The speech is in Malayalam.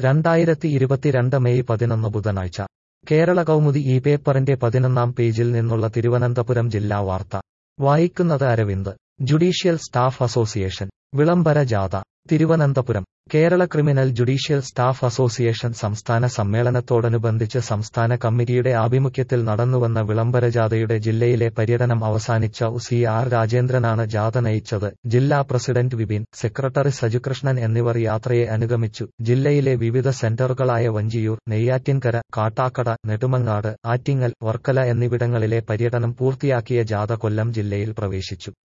രണ്ടായിരത്തി ഇരുപത്തിരണ്ട് മെയ് പതിനൊന്ന് ബുധനാഴ്ച കേരള കൗമുദി ഈ പേപ്പറിന്റെ പതിനൊന്നാം പേജിൽ നിന്നുള്ള തിരുവനന്തപുരം ജില്ലാ വാർത്ത വായിക്കുന്നത് അരവിന്ദ് ജുഡീഷ്യൽ സ്റ്റാഫ് അസോസിയേഷൻ വിളംബര ജാഥ Thiruvananthapuram Kerala criminal judicial staff association സംസ്ഥാന സമ്മേളനത്തോടനുബന്ധിച്ച് സംസ്ഥാന കമ്മിറ്റിയുടെ ആഭിമുഖ്യത്തിൽ നടന്നുവന്ന വിളംബര ജാഥയുടെ ജില്ലയിലെ പര്യടനം അവസാനിച്ച സി ആർ രാജേന്ദ്രനാണ് ജാഥ നയിച്ചത് ജില്ലാ പ്രസിഡന്റ് വിപിൻ സെക്രട്ടറി സജുകൃഷ്ണൻ എന്നിവർ യാത്രയെ അനുഗമിച്ചു ജില്ലയിലെ വിവിധ സെന്ററുകളായ വഞ്ചിയൂർ നെയ്യാറ്റിൻകര കാട്ടാക്കട നെടുമങ്ങാട് ആറ്റിങ്ങൽ വർക്കല എന്നിവിടങ്ങളിലെ പര്യടനം പൂർത്തിയാക്കിയ ജാഥ കൊല്ലം ജില്ലയിൽ പ്രവേശിച്ചു